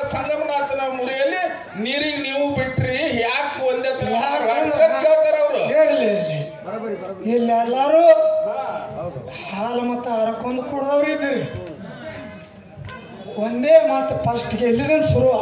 ಸಂಗಮನಾಥನ ಮುರಿಯಲ್ಲಿ ನೀರಿಗೆ ನೀವು ಬಿಟ್ರಿ ಯಾಕೆ ಒಂದೇ ತರ ಯಾಕಂದ್ರೆ- ಕೇಳ್ತಾರ ಅವರು ಇರ್ಲಿ ಇರ್ಲಿ ಇಲ್ಲಿ ಎಲ್ಲಾರು ಹಾಲು ಮತ್ತು ಹರಕೊಂಡು ಕುಡ್ದವ್ರು ಇದ್ದೀರಿ ಒಂದೇ ಮಾತು ಫಸ್ಟ್ಗೆ ಎಲ್ಲಿಂದ ಶುರುವ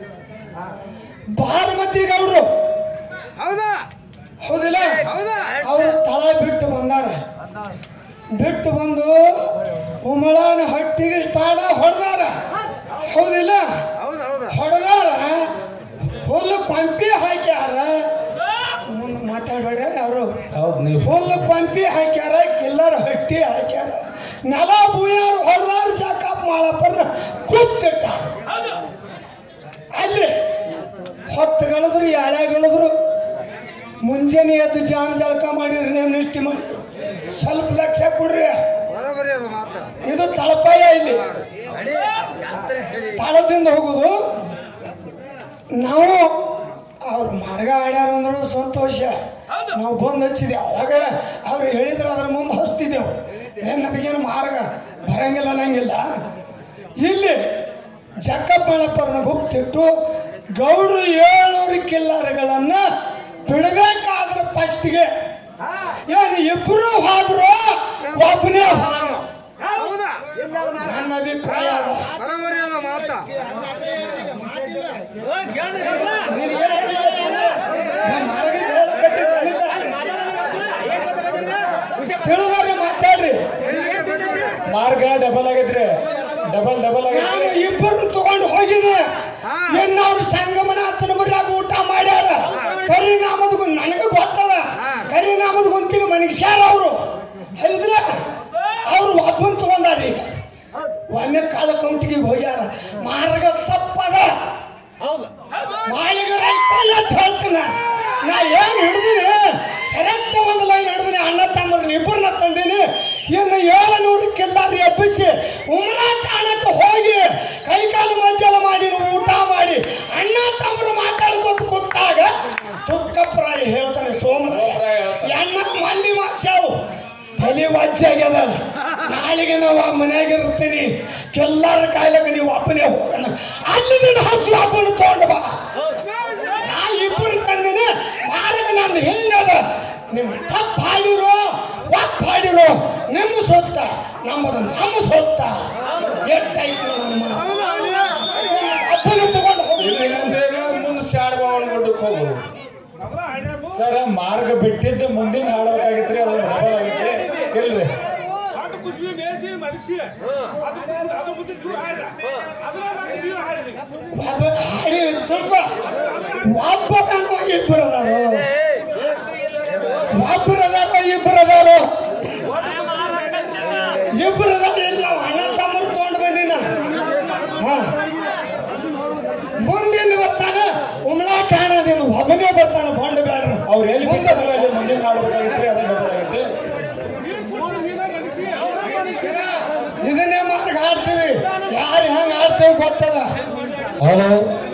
ಬಾರಮತಿ ಗೌಡ್ರು ಹೌದಾ ಹೌದಿಲ್ಲ ಹೌದಾ ಅವರು ತಳ ಬಿಟ್ಟು ಬಂದಾರ ಬಿಟ್ಟು ಬಂದು ಉಮಳನ ಹೊಟ್ಟಿಗೆ ಟಾಡ ಹೊಡೆದಾರ ಹೌದಿಲ್ಲ ಹೌದಾ ಹೌದಾ ಹೊಡೆದಾರ ಹುಲ್ಲು ಪಂಪಿ ಹಾಕ್ಯಾರ ಮುಂದೆ ಮಾತಾಡಬೇಡ ಅವರು ಹೌದು ನೀವು ಹುಲ್ಲು ಪಂಪಿ ಹಾಕ್ಯಾರ ಕಿಲ್ಲರ್ ಹಟ್ಟಿ ಹಾಕ್ಯಾರ ನೆಲ ಬೂಯಾರ ಹೊಡೆದಾರ ಜಾಕಪ್ ಮಾಡಪ್ಪರ್ನ ಕೂತಿಟ್ಟಾರ ಅಲ್ಲಿ ಹೊತ್ತುಗಳಿದ್ರು ಎಳೆಗಳಿದ್ರು ಮುಂಜಾನೆ ಎದ್ದು ಜಾಮ್ ಜಳಕ ಮಾಡಿದ್ರಿ ನೇಮ್ ನಿಷ್ಠೆ ಮಾಡಿ ಸ್ವಲ್ಪ ಲಕ್ಷ ಕೊಡ್ರಿ ಬರೋಬರಿ ಅದು ಮಾತು ಇದು ತಳಪಾಯ ಇಲ್ಲಿ ತಾಳದಿಂದ ಹೋಗುದು ನಾವು ಅವ್ರ ಮಾರ್ಗ ಆಡ್ಯಾರ ಅಂದ್ರು ಸಂತೋಷ ನಾವು ಬಂದು ಹಚ್ಚಿದೆ ಅವಾಗ ಅವ್ರು ಹೇಳಿದ್ರು ಅದ್ರ ಮುಂದೆ ಹಚ್ತಿದ್ದೆವು ಏನ್ ನಮಗೇನು ಮಾರ್ಗ ಬರಂಗಿಲ್ಲ ಅನ್ನಂಗಿಲ್ಲ ಇಲ್ಲಿ ಜಕ್ಕಪ್ಪಳಪ್ಪರನ್ನ ಗುಪ್ತಿಟ್ಟು ಗೌಡ್ರು ಏಳ್ನೂರು ಕಿಲ್ಲರ್ಗಳನ್ನ ಬಿಡಬೇಕಾದ್ರೆ ಫಸ್ಟ್ಗೆ ಏನು ಇಬ್ರು ಹೋದ್ರು ಒಬ್ಬನೇ ಹೋದ್ರು ಹೌದಾ ನನ್ನ ಅಭಿಪ್ರಾಯ ಅದು. ಬರೋಬರಿ ಅದು ಮಾತು ನಮ್ಮ ಹೊರಗೆ ಹೇಳಕತ್ತಿ ತಿಳಿದವ್ರಿಗೆ ಮಾತಾಡ್ರಿ ಮಾರ್ಗ ಡಬಲ್ ಆಗೈತ್ರಿ ಡಬಲ್ ಡಬಲ್ ಆಗೈತ್ರಿ ನಾನು ಇಬ್ಬರನ್ನ ತಗೊಂಡು ಹೋಗಿನಿ ಎನ್ನವ್ರು ಸಂಗಮನಾಥನ ಮರ್ಯಾಗ ಊಟ ಮಾಡ್ಯಾರ ಕರಿನಾಮದ ಗುನ್ ನನಗೆ ಗೊತ್ತದ ಕರಿನಾಮದ ಗುಂತಿಗೆ ಮನಗ್ಸ್ಯಾರ ಅವರು ಹೌದ್ರ ಅವ್ರು ಒಬ್ಬನ್ ತಗೊಂಡಾರ ಈಗ ಒಮ್ಮೆ ಕಾಲ ಕೌಂಟಿಗೆ ಹೋಗ್ಯಾರ ಮಾರ್ಗ ತಪ್ಪದ ಮಾಳಿಗ ರೈತಲ್ಲ ಅಂತ ಹೇಳ್ತೀನಿ ನಾ ಏನ್ ಹಿಡ್ದಿನಿ ಸೆರೆಕ್ಟ್ ಒಂದು ಲೈನ್ ಹಿಡ್ದಿನಿ ಅಣ್ಣ ತಮ್ಮರನ್ನ ಇಬ್ಬರನ್ನ ತಂದೀನಿ ಇನ್ನು ಏಳುನೂರು ಕಿಲ್ಲಾರಿ ಎಬ್ಬಿಸಿ ಉಮ್ಲಾಟ ಆಣಕ್ಕೆ ಹೋಗಿ ಕೈಕಾಲು ಮಜ್ಜಲ ಮಾಡಿ ಊಟ ಮಾಡಿ ಅಣ್ಣ ತಮ್ಮರು ಮಾತಾಡ್ಕೊತ ಕೂತಾಗ ದುಃಖಪ್ರಾಯ ಹೇಳ್ತಾನೆ ಸೋಮರಾಯ ಎಣ್ಣ ಮಂಡಿ ಮಾಸ್ಯಾವು ತಲೆ ವಜ್ಜಾಗ್ಯದ ನಾಳೆಗೆ ನಾವು ಆ ಮನ್ಯಾಗ ಇರ್ತೀನಿ ಕೆಲ್ಲಾರ ಕಾಯ್ಲಾಗ ನೀವು ಒಬ್ಬನೇ ಹೋಗೋಣ ಅಲ್ಲಿ ನೀನು ಹಸು ಹಬ್ಬನ ತಗೊಂಡು ಬಾ ನಾ ಇಬ್ಬರು ತಂದಿನಿ ಮಾರಗ ನಂದು ಹೆಂಗದ ನಿಮ್ಮ ತಪ್ಪ ಹಾಡಿರೋ ಒಪ್ಪ ಹಾಡಿರೋ ನಿಮ್ಮ ಸೊತ್ತ ನಮ್ಮದು ನಮ್ಮ ಸೊತ್ತ ಎಷ್ಟೈತಿ ನಮ್ಮ ಅಪ್ಪನ ತಗೊಂಡು ಹೋಗಿ ಇಲ್ಲಿ ಮುಂದೇನು ಮುಂದೆ ಶಾಡ್ಬಾವನ್ ಗುಡ್ಡಕ್ಕೆ ಹೋಗೋದು ಸರ್ ಮಾರ್ಗ ಬಿಟ್ಟಿದ್ದು ಮುಂದಿನ ಹಾಡ್ಬೇಕಾಗಿತ್ರಿ ಅದು ಡಬಲ್ ಆಗೈತ್ರಿ ಇಲ್ರಿ ಅದು ಕುಸ್ಬಿ ಮೇಸಿ ಮಲಗಿಸಿ ಅದು ಅದು ಮುಂದೆ ದೂರ ಹಾಡ ಅದ್ರಾಗ ನೀರು ಹಾಡಿರಿ ಒಬ್ಬ ಹಾಡಿ ತುಳ್ಕ ಒಬ್ಬ ತನಕ ಇಬ್ಬರು ಅದಾರು ಒಬ್ಬರು ಅದಾರು ಇಬ್ಬರು ಅದಾರು ಇಬ್ಬರು ಅದಾರು ಇಲ್ಲ ಅಣ್ಣ ತಮ್ಮರು ತಗೊಂಡು ಬಂದಿನ ಹಾ ಮುಂದಿನ ಬರ್ತಾನೆ ಉಮ್ಲಾಟ ಹಣದಿಂದ ಒಬ್ಬನೇ ಬರ್ತಾನೆ ಬಂಡು ಬೇಡ್ರ ಅವ್ರು ಎಲ್ಲಿ ಬಿಟ್ಟಿದಾರೋ ಅಲ್ಲಿ ಮುಂದಿನ ಹಾಡ್ಬೇಕಾಗಿತ್ರಿ ಅದು ಡಬಲ್ ಆಗೈತಿ ಇದನ್ನೇ ಮಾರ್ಗ ಆಡ್ತೀವಿ ಯಾರು ಹೆಂಗ್ ಆಡ್ತೀವಿ ಗೊತ್ತದ ಹೌದು